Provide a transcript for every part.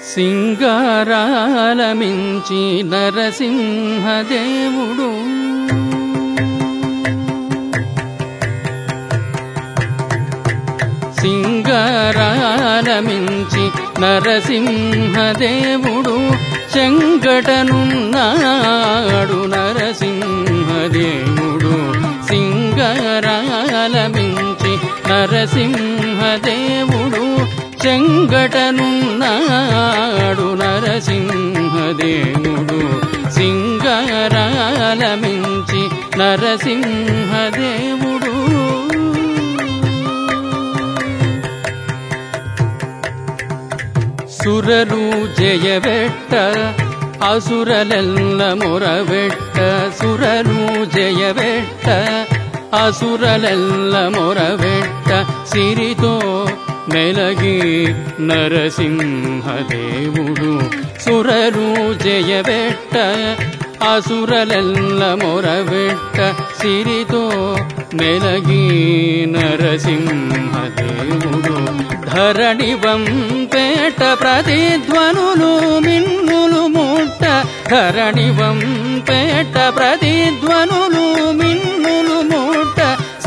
సింగారాలమించి నరసింహదేవుడు సింగారాలమించి నరసింహదేవుడు చెంగటనున్నాడు నరసింహదేవుడు సింగారాలమించి నరసింహదేవుడు చెంగటనున్నాడు నరసింహదేవుడు సింగారాలమించి నరసింహదేవుడు సురలు జయవెట్ట అసురలెల్ల మొరవెట్ట సురలు జయవెట్ట అసురలెల్ల మొరవెట్ట సిరితో మెలగి నరసింహదేవుడు సురలు జయవెట్ట అసురలెల్ల మొరవెట్ట సిరితో మెలగి నరసింహదేవుడు ధరణి వంపేట ప్రతిధ్వనులు మిన్నులు ముట్ట ధరణి వంపేట ప్రతిధ్వనులు మిన్నులు ముట్ట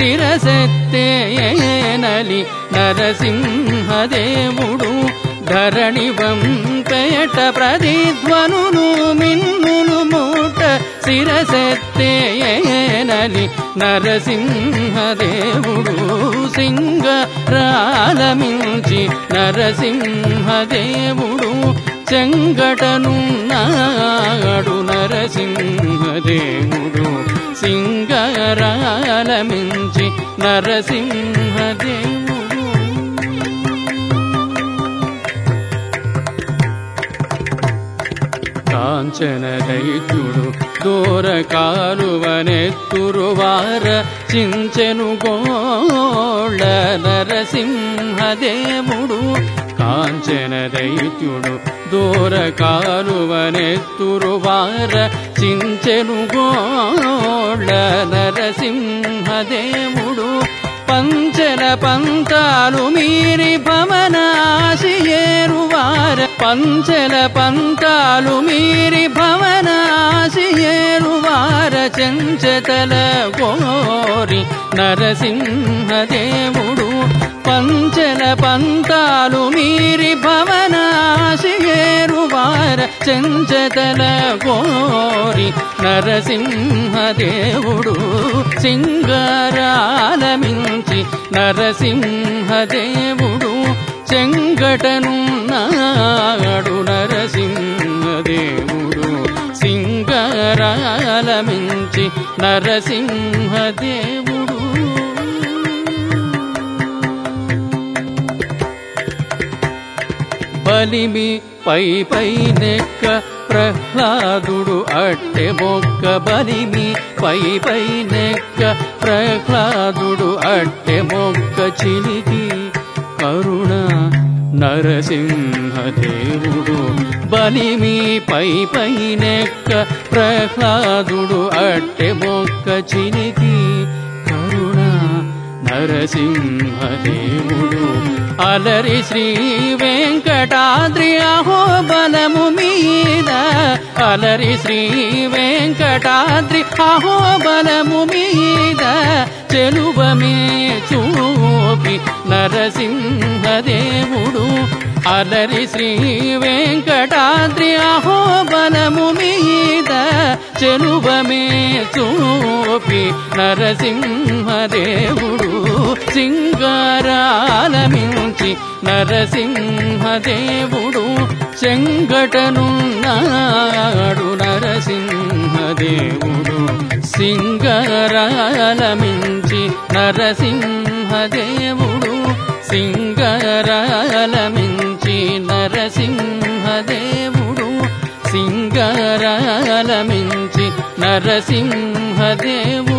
శిరసెత్తేనలి నరసింహదేవుడు ధరణి వంపేట ప్రతిధ్వనులు మిన్నులు ముట్ట శిరసెత్తేనలి నరసింహదేవుడు సింగరాలమించి నరసింహదేవుడు చెంగటనున్నాడు నరసింహదేవుడు సింగరాలమించి నరసింహదేవుడు కాంచన దైత్యుడు దూర కాలువనెత్తురువార చించెను గోళ్ళ నరసింహదేవుడు కాంచన దైత్యుడు దూర కాలువనెత్తురువార చించెను గోళ్ళ నరసింహదేవుడు పంచల పంతాలు మీరి భవనాశి ఏరువార పంచల పంతాలు మీరి భవనాశి ఏరువార చెంచతల గోరి నరసింహదేవుడు పంచల పంతాలు మీరి భవనాశి ఏరువార చెంచతల గోరి నరసింహదేవుడు సింగారాలమించి నరసింహదేవుడు చెంగటనున్నాడు నరసింహదేవుడు సింగారాలమించి నరసింహదేవుడు బలిమి పై పై నెక్క ప్రహ్లాదుడు అట్టె మొక్క బలిమి పై పై నెక్క ప్రహ్లాదుడు అట్టె మొక్క చిలికి కరుణ నరసింహదేవుడు బలిమి పై పై నెక్క ప్రహ్లాదుడు అట్టె మొక్క చిలికి కరుణ నరసింహదేవుడు అలరి శ్రీ వెంకటాద్రి అహో బలము మీద అలరి శ్రీ వెంకటాద్రి అహో బలము మీద చెలువమే చూపి నరసింహదేవుడు అలరి శ్రీ వెంకటాద్రి అహో బలము మీద చెలువమే చూపి నరసింహదేవుడు సింగారాలమించి నరసింహదేవుడు చెంగటనున్నాడు నరసింహదేవుడు సింగారాలమించి నరసింహదేవుడు సింగారాలమించి నరసింహదేవుడు సింగారాలమించి నరసింహదేవుడు